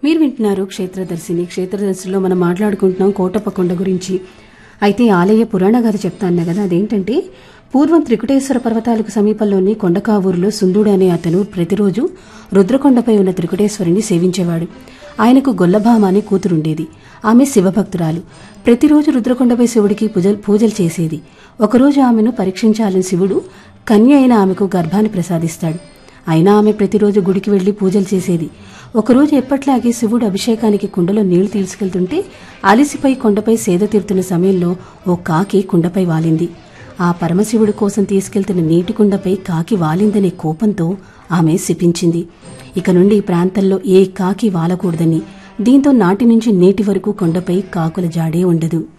మీరు వింటున్నారు క్షేత్రదర్శిని క్షేత్రదర్శిలో మనం మాట్లాడుకుంటున్నాం కోటప్ప కొండ గురించి అయితే ఆలయ పురాణ గాథ చెప్తాను కదా అదేంటంటే పూర్వం త్రికుటేశ్వర పర్వతాలకు సమీపంలోని కొండకావూరులో సుందుడు అనే అతను ప్రతిరోజు రుద్రకొండపై ఉన్న త్రికుటేశ్వరుని సేవించేవాడు ఆయనకు గొల్లభామ అనే కూతురుండేది ఆమె శివభక్తురాలు ప్రతిరోజు రుద్రకొండపై శివుడికి పూజలు పూజలు చేసేది ఒకరోజు ఆమెను పరీక్షించాలని శివుడు కన్య అయిన ఆమెకు గర్భాన్ని ప్రసాదిస్తాడు అయినా ఆమె ప్రతిరోజు గుడికి వెళ్లి పూజలు చేసేది ఒకరోజు ఎప్పట్లాగే శివుడు అభిషేకానికి కుండలో నీళ్లు తీసుకెళ్తుంటే అలిసిపై కొండపై సేద తీరుతున్న సమయంలో ఓ కాకి కుండపై వాలింది ఆ పరమశివుడి కోసం తీసుకెళ్తున్న నీటి కుండపై కాకి వాలిందనే కోపంతో ఆమె శిపించింది ఇక నుండి ఈ ప్రాంతంలో ఏ కాకి వాలకూడదని దీంతో నాటి నుంచి నేటి వరకు కొండపై కాకుల జాడే ఉండదు